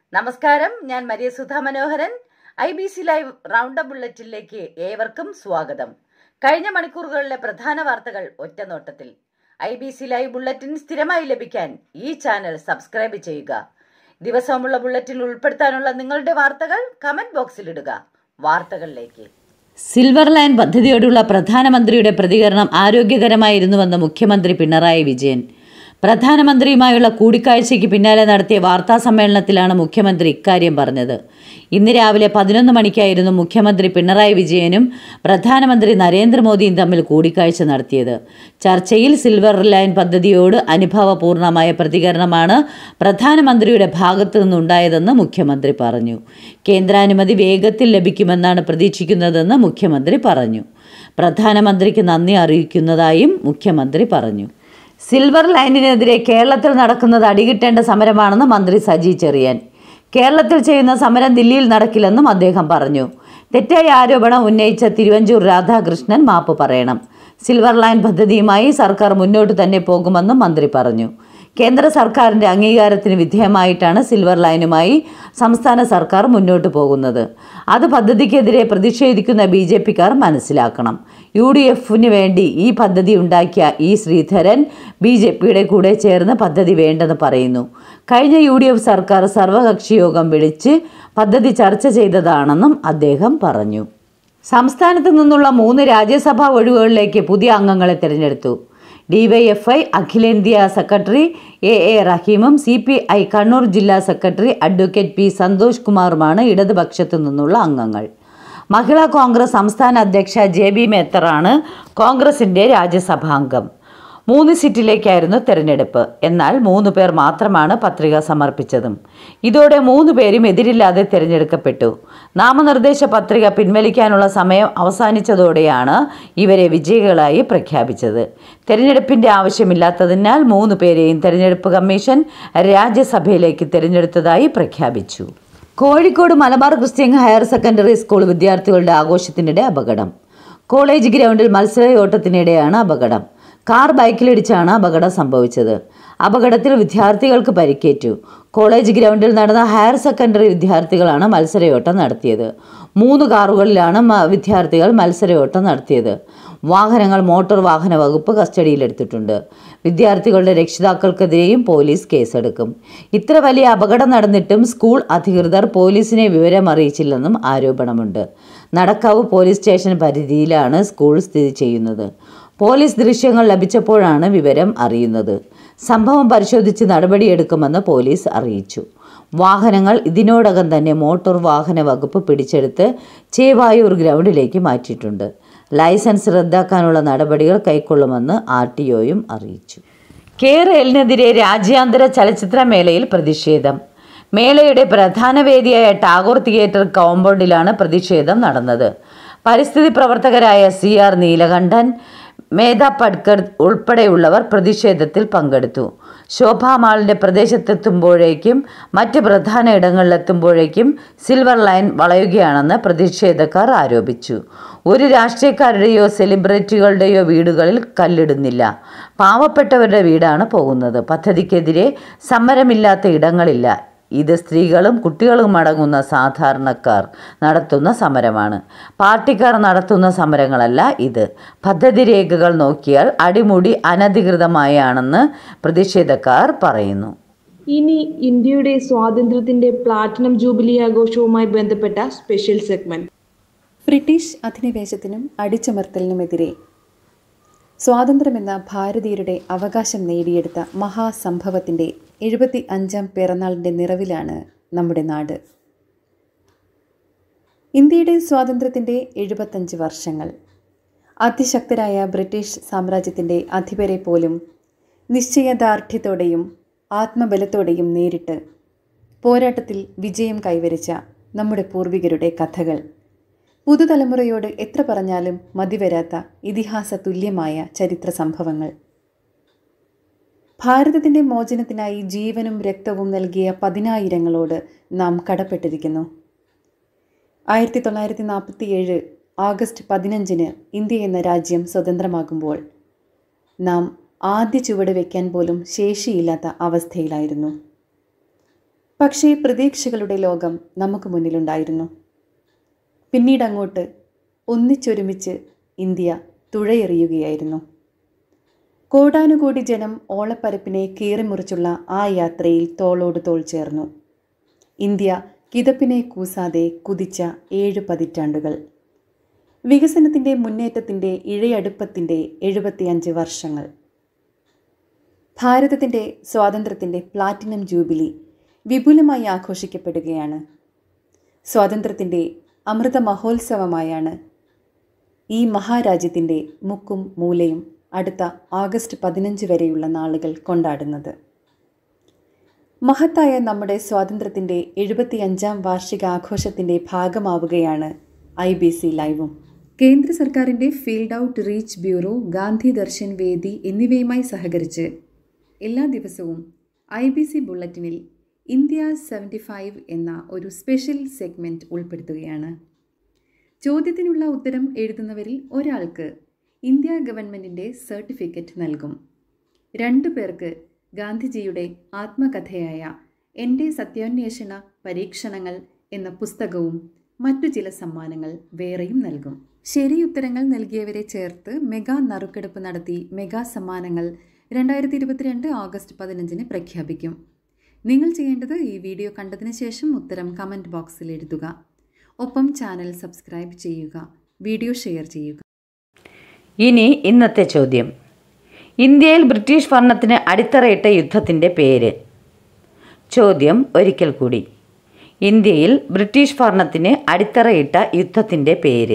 നമസ്കാരം ഞാൻ Maria Sudha Manoharan I B C live round ബുള്ളറ്റിലേക്ക് ഏവർക്കും സ്വാഗതം കഴിഞ്ഞ മണിക്കൂറുകളിലെ പ്രധാന വാർത്തകൾ ഒറ്റനോട്ടത്തിൽ I B C live bulletin സ്ഥിരമായി ലഭിക്കാൻ ഈ ചാനൽ സബ്സ്ക്രൈബ് ചെയ്യുക ദിവസവുമുള്ള ബുള്ളറ്റിൽ ഉൾപ്പെടുത്താനുള്ള നിങ്ങളുടെ വാർത്തകൾ കമന്റ് ബോക്സിൽ ഇടുക വാർത്തകളിലേക്ക് സിൽവർ ലൈൻ പദ്ധതിയോടുള്ള പ്രധാനമന്ത്രിയുടെ പ്രതികരണം ആരോഗ്യകരമായിരുന്നുവെന്ന് മുഖ്യമന്ത്രി പിണറായി വിജയൻ പ്രധാനമന്ത്രിയുമായുള്ള കൂടിക്കാഴ്ചയ്ക്ക് പിന്നാലെ നടത്തിയ വാർത്താ സമ്മേളനത്തിലാണ് മുഖ്യമന്ത്രി ഇക്കാര്യം പറഞ്ഞത് ഇന്ന് രാവിലെ പതിനൊന്ന് മണിക്കായിരുന്നു മുഖ്യമന്ത്രി പിണറായി വിജയനും പ്രധാനമന്ത്രി നരേന്ദ്രമോദിയും തമ്മിൽ കൂടിക്കാഴ്ച നടത്തിയത് ചർച്ചയിൽ സിൽവർ ലൈൻ പദ്ധതിയോട് അനുഭവപൂർണമായ പ്രതികരണമാണ് പ്രധാനമന്ത്രിയുടെ ഭാഗത്തു നിന്നുണ്ടായതെന്ന് മുഖ്യമന്ത്രി പറഞ്ഞു കേന്ദ്രാനുമതി വേഗത്തിൽ ലഭിക്കുമെന്നാണ് പ്രതീക്ഷിക്കുന്നതെന്ന് മുഖ്യമന്ത്രി പറഞ്ഞു പ്രധാനമന്ത്രിക്ക് നന്ദി അറിയിക്കുന്നതായും മുഖ്യമന്ത്രി പറഞ്ഞു സിൽവർ ലൈനിനെതിരെ കേരളത്തിൽ നടക്കുന്നത് അടികിട്ടേണ്ട സമരമാണെന്ന് മന്ത്രി സജി ചെറിയാൻ കേരളത്തിൽ ചെയ്യുന്ന സമരം ദില്ലിയിൽ നടക്കില്ലെന്നും അദ്ദേഹം പറഞ്ഞു തെറ്റായ ആരോപണം ഉന്നയിച്ച തിരുവഞ്ചൂർ രാധാകൃഷ്ണൻ മാപ്പ് പറയണം സിൽവർ ലൈൻ പദ്ധതിയുമായി സർക്കാർ മുന്നോട്ട് തന്നെ പോകുമെന്നും മന്ത്രി പറഞ്ഞു കേന്ദ്ര സർക്കാരിൻ്റെ അംഗീകാരത്തിന് വിധേയമായിട്ടാണ് സിൽവർ ലൈനുമായി സംസ്ഥാന സർക്കാർ മുന്നോട്ട് പോകുന്നത് അത് പദ്ധതിക്കെതിരെ പ്രതിഷേധിക്കുന്ന ബി ജെ പിക്കാർ മനസ്സിലാക്കണം യു ഡി എഫിന് വേണ്ടി ഈ പദ്ധതി ഉണ്ടാക്കിയ ഇ ശ്രീധരൻ ബി ജെ പിയുടെ കൂടെ ചേർന്ന് പദ്ധതി വേണ്ടെന്ന് പറയുന്നു കഴിഞ്ഞ യു ഡി എഫ് സർക്കാർ സർവകക്ഷി യോഗം വിളിച്ച് പദ്ധതി ചർച്ച ചെയ്തതാണെന്നും അദ്ദേഹം പറഞ്ഞു സംസ്ഥാനത്ത് നിന്നുള്ള മൂന്ന് രാജ്യസഭാ ഒഴിവുകളിലേക്ക് പുതിയ അംഗങ്ങളെ തിരഞ്ഞെടുത്തു ഡിവൈഎഫ്ഐ അഖിലേന്ത്യാ സെക്രട്ടറി എ എ റഹീമും സി പി ഐ കണ്ണൂർ ജില്ലാ സെക്രട്ടറി അഡ്വക്കേറ്റ് പി സന്തോഷ് കുമാറുമാണ് ഇടതുപക്ഷത്തു നിന്നുള്ള അംഗങ്ങൾ മഹിളാ കോൺഗ്രസ് സംസ്ഥാന അധ്യക്ഷ ജെ ബി മേത്തറാണ് കോൺഗ്രസിൻ്റെ രാജ്യസഭാംഗം മൂന്ന് സീറ്റിലേക്കായിരുന്നു തെരഞ്ഞെടുപ്പ് എന്നാൽ മൂന്ന് പേർ മാത്രമാണ് പത്രിക സമർപ്പിച്ചതും ഇതോടെ മൂന്ന് പേരും എതിരില്ലാതെ തിരഞ്ഞെടുക്കപ്പെട്ടു നാമനിർദ്ദേശ പത്രിക പിൻവലിക്കാനുള്ള സമയം അവസാനിച്ചതോടെയാണ് ഇവരെ വിജയികളായി പ്രഖ്യാപിച്ചത് തെരഞ്ഞെടുപ്പിന്റെ ആവശ്യമില്ലാത്തതിനാൽ മൂന്ന് പേരെയും തെരഞ്ഞെടുപ്പ് കമ്മീഷൻ രാജ്യസഭയിലേക്ക് തിരഞ്ഞെടുത്തതായി പ്രഖ്യാപിച്ചു Kozhikode Malabar Christian higher secondary school വിദ്യാർത്ഥികളുടെ ആഘോഷത്തിനിടെ അപകടം കോളേജ് ഗ്രൗണ്ടിൽ മത്സരയോട്ടത്തിനിടെയാണ് അപകടം കാർ ബൈക്കിലിടിച്ചാണ് അപകടം സംഭവിച്ചത് അപകടത്തിൽ വിദ്യാർത്ഥികൾക്ക് പരിക്കേറ്റു കോളേജ് ഗ്രൗണ്ടിൽ നടന്ന ഹയർ സെക്കൻഡറി വിദ്യാർത്ഥികളാണ് മത്സരയോട്ടം നടത്തിയത് മൂന്ന് കാറുകളിലാണ് മ- വിദ്യാർത്ഥികൾ മത്സരയോട്ടം നടത്തിയത് വാഹനങ്ങൾ മോട്ടോർ വാഹന വകുപ്പ് കസ്റ്റഡിയിലെടുത്തിട്ടുണ്ട് വിദ്യാർത്ഥികളുടെ രക്ഷിതാക്കൾക്കെതിരെയും പോലീസ് കേസെടുക്കും ഇത്ര വലിയ അപകടം നടന്നിട്ടും സ്കൂൾ അധികൃതർ പോലീസിനെ വിവരം അറിയിച്ചില്ലെന്നും ആരോപണമുണ്ട് നടക്കാവ് പോലീസ് സ്റ്റേഷൻ പരിധിയിലാണ് സ്കൂൾ സ്ഥിതി ചെയ്യുന്നത് പോലീസ് ദൃശ്യങ്ങൾ ലഭിച്ചപ്പോഴാണ് വിവരം അറിയുന്നത് സംഭവം പരിശോധിച്ച് നടപടിയെടുക്കുമെന്ന് പോലീസ് അറിയിച്ചു വാഹനങ്ങൾ ഇതിനോടകം തന്നെ മോട്ടോർ വാഹന വകുപ്പ് പിടിച്ചെടുത്ത് ചേവായൂർ ഗ്രൗണ്ടിലേക്ക് മാറ്റിയിട്ടുണ്ട് ലൈസൻസ് റദ്ദാക്കാനുള്ള നടപടികൾ കൈക്കൊള്ളുമെന്ന് ആർ ടി ഒയും അറിയിച്ചു കേരളിനെതിരെ രാജ്യാന്തര ചലച്ചിത്രമേളയിൽ പ്രതിഷേധം മേളയുടെ പ്രധാന വേദിയായ ടാഗോർ തിയേറ്റർ കോമ്പൗണ്ടിലാണ് പ്രതിഷേധം നടന്നത് പരിസ്ഥിതി പ്രവർത്തകരായ സി ആർ നീലകണ്ഠൻ മേധ പട്കർ ഉൾപ്പെടെയുള്ളവർ പ്രതിഷേധത്തിൽ പങ്കെടുത്തു ശോഭാ മാളിൻ്റെ പ്രദേശത്തെത്തുമ്പോഴേക്കും മറ്റ് പ്രധാന ഇടങ്ങളിലെത്തുമ്പോഴേക്കും സിൽവർ ലൈൻ വളയുകയാണെന്ന് പ്രതിഷേധക്കാർ ആരോപിച്ചു ഒരു രാഷ്ട്രീയക്കാരുടെയോ സെലിബ്രിറ്റികളുടെയോ വീടുകളിൽ കല്ലിടുന്നില്ല പാവപ്പെട്ടവരുടെ വീടാണ് പോകുന്നത് പദ്ധതിക്കെതിരെ സമരമില്ലാത്ത ഇടങ്ങളില്ല ഇത് സ്ത്രീകളും കുട്ടികളും അടങ്ങുന്ന സാധാരണക്കാർ നടത്തുന്ന സമരമാണ് പാർട്ടിക്കാർ നടത്തുന്ന സമരങ്ങളല്ല ഇത് പദ്ധതി രേഖകൾ നോക്കിയാൽ അടിമുടി അനധികൃതമായാണെന്ന് പ്രതിഷേധക്കാർ പറയുന്നു ഇനി ഇന്ത്യയുടെ സ്വാതന്ത്ര്യത്തിന്റെ പ്ലാറ്റിനം ജൂബിലി ആഘോഷവുമായി ബന്ധപ്പെട്ട സ്പെഷ്യൽ സെഗ്മെന്റ് ബ്രിട്ടീഷ് അധിനിവേശത്തിനും അടിച്ചമർത്തലിനുമെതിരെ സ്വാതന്ത്ര്യമെന്ന ഭാരതീയരുടെ അവകാശം നേടിയെടുത്ത മഹാസംഭവത്തിൻ്റെ എഴുപത്തി അഞ്ചാം പിറന്നാളിൻ്റെ നിറവിലാണ് നമ്മുടെ നാട് ഇന്ത്യയുടെ സ്വാതന്ത്ര്യത്തിൻ്റെ എഴുപത്തഞ്ച് വർഷങ്ങൾ അതിശക്തരായ ബ്രിട്ടീഷ് സാമ്രാജ്യത്തിൻ്റെ അധിപരെ പോലും നിശ്ചയദാർഢ്യത്തോടെയും ആത്മബലത്തോടെയും നേരിട്ട് പോരാട്ടത്തിൽ വിജയം കൈവരിച്ച നമ്മുടെ പൂർവികരുടെ കഥകൾ പുതുതലമുറയോട് എത്ര പറഞ്ഞാലും മതിവരാത്ത ഇതിഹാസ തുല്യമായ ചരിത്ര സംഭവങ്ങൾ ഭാരതത്തിൻ്റെ മോചനത്തിനായി ജീവനും രക്തവും നൽകിയ പതിനായിരങ്ങളോട് നാം കടപ്പെട്ടിരിക്കുന്നു ആയിരത്തി തൊള്ളായിരത്തി നാൽപ്പത്തി ഏഴ് ആഗസ്റ്റ് പതിനഞ്ചിന് ഇന്ത്യ എന്ന രാജ്യം സ്വതന്ത്രമാകുമ്പോൾ നാം ആദ്യ ചുവട് വയ്ക്കാൻ പോലും ശേഷിയില്ലാത്ത അവസ്ഥയിലായിരുന്നു പക്ഷേ പ്രതീക്ഷകളുടെ ലോകം നമുക്ക് മുന്നിലുണ്ടായിരുന്നു പിന്നീട് അങ്ങോട്ട് ഒന്നിച്ചൊരുമിച്ച് ഇന്ത്യ തുഴയെറിയുകയായിരുന്നു കോടാനുകോടി ജനം ഓളപ്പരപ്പിനെ കീറിമുറിച്ചുള്ള ആ യാത്രയിൽ തോളോട് തോൾ ചേർന്നു ഇന്ത്യ കിതപ്പിനെ കൂസാതെ കുതിച്ച ഏഴ് പതിറ്റാണ്ടുകൾ വികസനത്തിൻ്റെ മുന്നേറ്റത്തിൻ്റെ ഇഴയടുപ്പത്തിൻ്റെ എഴുപത്തിയഞ്ച് വർഷങ്ങൾ ഭാരതത്തിൻ്റെ സ്വാതന്ത്ര്യത്തിൻ്റെ പ്ലാറ്റിനം ജൂബിലി വിപുലമായി ആഘോഷിക്കപ്പെടുകയാണ് സ്വാതന്ത്ര്യത്തിൻ്റെ അമൃത മഹോത്സവമായാണ് ഈ മഹാരാജ്യത്തിൻ്റെ മുക്കും മൂലയും അടുത്ത ആഗസ്റ്റ് പതിനഞ്ച് വരെയുള്ള നാളുകൾ കൊണ്ടാടുന്നത് മഹത്തായ നമ്മുടെ സ്വാതന്ത്ര്യത്തിൻ്റെ എഴുപത്തിയഞ്ചാം വാർഷികാഘോഷത്തിൻ്റെ ഭാഗമാവുകയാണ് ഐ ബി സി ലൈവും കേന്ദ്ര സർക്കാരിൻ്റെ field outreach bureau Gandhi Darshan വേദി എന്നിവയുമായി സഹകരിച്ച് എല്ലാ ദിവസവും ഐ ബി സി ബുള്ളറ്റിനിൽ ഇന്ത്യ സെവൻറ്റി ഫൈവ് എന്ന ഒരു സ്പെഷ്യൽ സെഗ്മെൻറ്റ് ഉൾപ്പെടുത്തുകയാണ് ചോദ്യത്തിനുള്ള ഉത്തരം എഴുതുന്നവരിൽ ഒരാൾക്ക് ഇന്ത്യ ഗവൺമെൻറ്റിൻ്റെ സർട്ടിഫിക്കറ്റ് നൽകും രണ്ടു പേർക്ക് ഗാന്ധിജിയുടെ ആത്മകഥയായ എൻ്റെ സത്യാന്വേഷണ പരീക്ഷണങ്ങൾ എന്ന പുസ്തകവും മറ്റു ചില സമ്മാനങ്ങൾ വേറെയും നൽകും ശരി ഉത്തരങ്ങൾ നൽകിയവരെ ചേർത്ത് മെഗാ നറുക്കെടുപ്പ് നടത്തി മെഗാ സമ്മാനങ്ങൾ രണ്ടായിരത്തി ഇരുപത്തിരണ്ട് ഓഗസ്റ്റ് പതിനഞ്ചിന് പ്രഖ്യാപിക്കും നിങ്ങൾ ചെയ്യേണ്ടത് ഈ വീഡിയോ കണ്ടതിന് ശേഷം ഉത്തരം കമൻറ്റ് ബോക്സിൽ എഴുതുക ഒപ്പം ചാനൽ സബ്സ്ക്രൈബ് ചെയ്യുക വീഡിയോ ഷെയർ ചെയ്യുക ഇനി ഇന്നത്തെ ചോദ്യം ഇന്ത്യയിൽ ബ്രിട്ടീഷ് ഭരണത്തിന് അടിത്തറയിട്ട യുദ്ധത്തിൻ്റെ പേര് ചോദ്യം ഒരിക്കൽ കൂടി ഇന്ത്യയിൽ ബ്രിട്ടീഷ് ഭരണത്തിന് അടിത്തറയിട്ട യുദ്ധത്തിൻ്റെ പേര്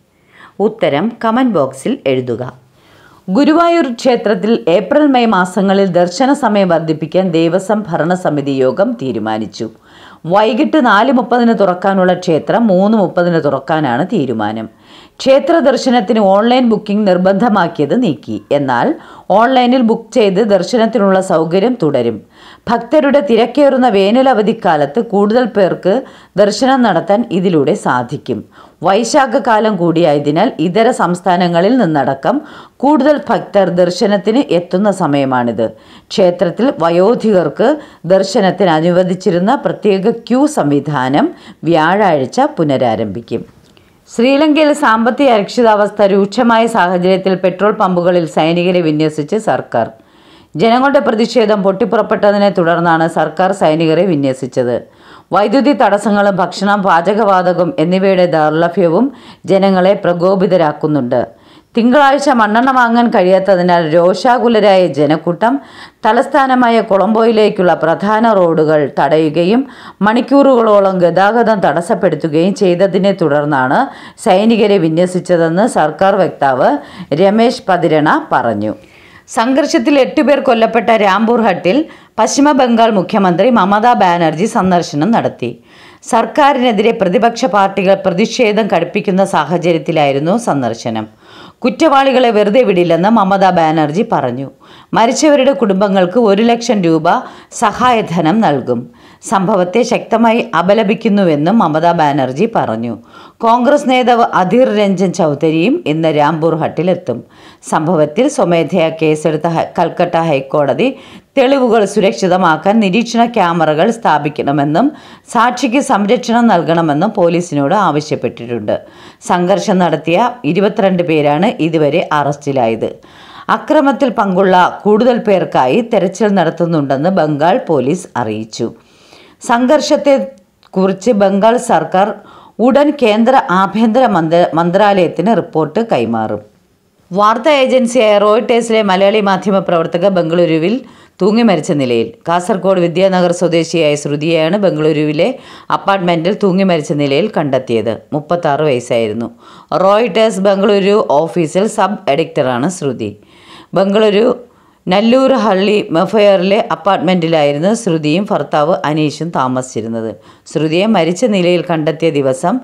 ഉത്തരം കമൻറ്റ് ബോക്സിൽ എഴുതുക ഗുരുവായൂർ ക്ഷേത്രത്തിൽ ഏപ്രിൽ മെയ് മാസങ്ങളിൽ ദർശന സമയം വർദ്ധിപ്പിക്കാൻ ദേവസ്വം ഭരണസമിതി യോഗം തീരുമാനിച്ചു വൈകിട്ട് നാല് മുപ്പതിന് തുറക്കാനുള്ള ക്ഷേത്രം മൂന്ന് മുപ്പതിന് തുറക്കാനാണ് തീരുമാനം ക്ഷേത്ര ദർശനത്തിന് ഓൺലൈൻ ബുക്കിംഗ് നിർബന്ധമാക്കിയത് നീക്കി എന്നാൽ ഓൺലൈനിൽ ബുക്ക് ചെയ്ത് ദർശനത്തിനുള്ള സൗകര്യം തുടരും ഭക്തരുടെ തിരക്കേറുന്ന വേനൽ അവധിക്കാലത്ത് കൂടുതൽ പേർക്ക് ദർശനം നടത്താൻ ഇതിലൂടെ സാധിക്കും വൈശാഖകാലം കൂടിയായതിനാൽ ഇതര സംസ്ഥാനങ്ങളിൽ നിന്നടക്കം കൂടുതൽ ഭക്തർ ദർശനത്തിന് എത്തുന്ന സമയമാണിത് ക്ഷേത്രത്തിൽ വയോധികർക്ക് ദർശനത്തിന് അനുവദിച്ചിരുന്ന പ്രത്യേക ക്യൂ സംവിധാനം വ്യാഴാഴ്ച പുനരാരംഭിക്കും ശ്രീലങ്കയിൽ സാമ്പത്തിക അരക്ഷിതാവസ്ഥ രൂക്ഷമായ സാഹചര്യത്തിൽ പെട്രോൾ പമ്പുകളിൽ സൈനികരെ വിന്യസിച്ച് സർക്കാർ ജനങ്ങളുടെ പ്രതിഷേധം പൊട്ടിപ്പുറപ്പെട്ടതിനെ തുടർന്നാണ് സർക്കാർ സൈനികരെ വിന്യസിച്ചത് വൈദ്യുതി തടസ്സങ്ങളും ഭക്ഷണം പാചകവാതകം എന്നിവയുടെ ദൗർലഭ്യവും ജനങ്ങളെ പ്രകോപിതരാക്കുന്നുണ്ട് തിങ്കളാഴ്ച മണ്ണെണ്ണ വാങ്ങാൻ കഴിയാത്തതിനാൽ രോഷാകുലരായ ജനക്കൂട്ടം തലസ്ഥാനമായ കൊളംബോയിലേക്കുള്ള പ്രധാന റോഡുകൾ തടയുകയും മണിക്കൂറുകളോളം ഗതാഗതം തടസ്സപ്പെടുത്തുകയും ചെയ്തതിനെ തുടർന്നാണ് സൈനികരെ വിന്യസിച്ചതെന്ന് സർക്കാർ വക്താവ് രമേശ് പതിരണ പറഞ്ഞു സംഘർഷത്തിൽ എട്ടുപേർ കൊല്ലപ്പെട്ട രാംപൂർ ഹട്ടിൽ പശ്ചിമ ബംഗാൾ മുഖ്യമന്ത്രി മമതാ ബാനർജി സന്ദർശനം നടത്തി സർക്കാരിനെതിരെ പ്രതിപക്ഷ പാർട്ടികൾ പ്രതിഷേധം കടുപ്പിക്കുന്ന സാഹചര്യത്തിലായിരുന്നു സന്ദർശനം കുറ്റവാളികളെ വെറുതെ വിടില്ലെന്ന് മമതാ ബാനർജി പറഞ്ഞു മരിച്ചവരുടെ കുടുംബങ്ങൾക്ക് ഒരു ലക്ഷം രൂപ സഹായധനം നൽകും സംഭവത്തെ ശക്തമായി അപലപിക്കുന്നുവെന്നും മമതാ ബാനർജി പറഞ്ഞു കോൺഗ്രസ് നേതാവ് അധീർ രഞ്ജൻ ചൗധരിയും ഇന്ന് രാംപൂർ ഹട്ടിലെത്തും സംഭവത്തിൽ സ്വമേധയാ കേസെടുത്ത ഹൈ- കൽക്കട്ട ഹൈക്കോടതി തെളിവുകൾ സുരക്ഷിതമാക്കാൻ നിരീക്ഷണ ക്യാമറകൾ സ്ഥാപിക്കണമെന്നും സാക്ഷിക്ക് സംരക്ഷണം നൽകണമെന്നും പോലീസിനോട് ആവശ്യപ്പെട്ടിട്ടുണ്ട് സംഘർഷം നടത്തിയ ഇരുപത്തിരണ്ട് പേരാണ് ഇതുവരെ അറസ്റ്റിലായത് അക്രമത്തിൽ പങ്കുള്ള കൂടുതൽ പേർക്കായി തെരച്ചിൽ നടത്തുന്നുണ്ടെന്ന് ബംഗാൾ പോലീസ് അറിയിച്ചു സംഘർഷത്തെ കുറിച്ച് ബംഗാൾ സർക്കാർ ഉടൻ കേന്ദ്ര ആഭ്യന്തര മന്ത്ര മന്ത്രാലയത്തിന് റിപ്പോർട്ട് കൈമാറും വാർത്താ ഏജൻസിയായ റോയിട്ടേഴ്സിലെ മലയാളി മാധ്യമ പ്രവർത്തക ബംഗളൂരുവിൽ തൂങ്ങി മരിച്ച നിലയിൽ കാസർഗോഡ് വിദ്യാനഗർ സ്വദേശിയായ ശ്രുതിയെയാണ് ബംഗളൂരുവിലെ അപ്പാർട്ട്മെൻറ്റിൽ തൂങ്ങി മരിച്ച നിലയിൽ കണ്ടെത്തിയത് മുപ്പത്താറ് വയസ്സായിരുന്നു റോയിട്ടേഴ്സ് ബംഗളൂരു ഓഫീസിൽ സബ് എഡിക്ടറാണ് ശ്രുതി ബംഗളൂരു നല്ലൂർ ഹള്ളി മെഫയറിലെ അപ്പാർട്ട്മെൻറ്റിലായിരുന്നു ശ്രുതിയും ഭർത്താവ് അനീഷും താമസിച്ചിരുന്നത് ശ്രുതിയെ മരിച്ച നിലയിൽ കണ്ടെത്തിയ ദിവസം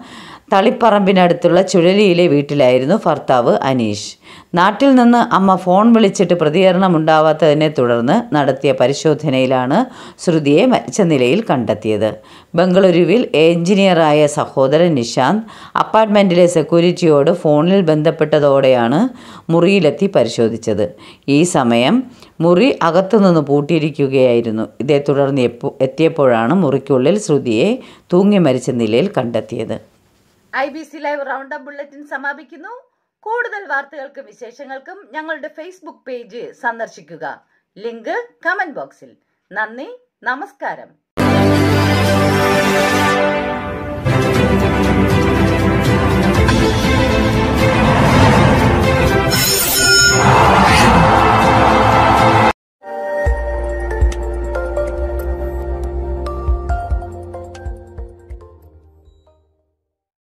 തളിപ്പറമ്പിനടുത്തുള്ള ചുഴലിയിലെ വീട്ടിലായിരുന്നു ഭർത്താവ് അനീഷ് നാട്ടിൽ നിന്ന് അമ്മ ഫോൺ വിളിച്ചിട്ട് പ്രതികരണമുണ്ടാവാത്തതിനെ തുടർന്ന് നടത്തിയ പരിശോധനയിലാണ് ശ്രുതിയെ മരിച്ച നിലയിൽ കണ്ടെത്തിയത് ബംഗളൂരുവിൽ എഞ്ചിനീയറായ സഹോദരൻ നിശാന്ത് അപ്പാർട്ട്മെൻറ്റിലെ സെക്യൂരിറ്റിയോട് ഫോണിൽ ബന്ധപ്പെട്ടതോടെയാണ് മുറിയിലെത്തി പരിശോധിച്ചത് ഈ സമയം മുറി അകത്തുനിന്ന് പൂട്ടിയിരിക്കുകയായിരുന്നു ഇതേ തുടർന്ന് എപ്പോ എത്തിയപ്പോഴാണ് മുറിക്കുള്ളിൽ ശ്രുതിയെ തൂങ്ങി മരിച്ച നിലയിൽ കണ്ടെത്തിയത് I B C live round up bulletin സമാപിക്കുന്നു കൂടുതൽ വാർത്തകൾക്കും വിശേഷങ്ങൾക്കും ഞങ്ങളുടെ ഫേസ്ബുക്ക് പേജ് സന്ദർശിക്കുക ലിങ്ക് കമന്റ് ബോക്സിൽ നന്ദി നമസ്കാരം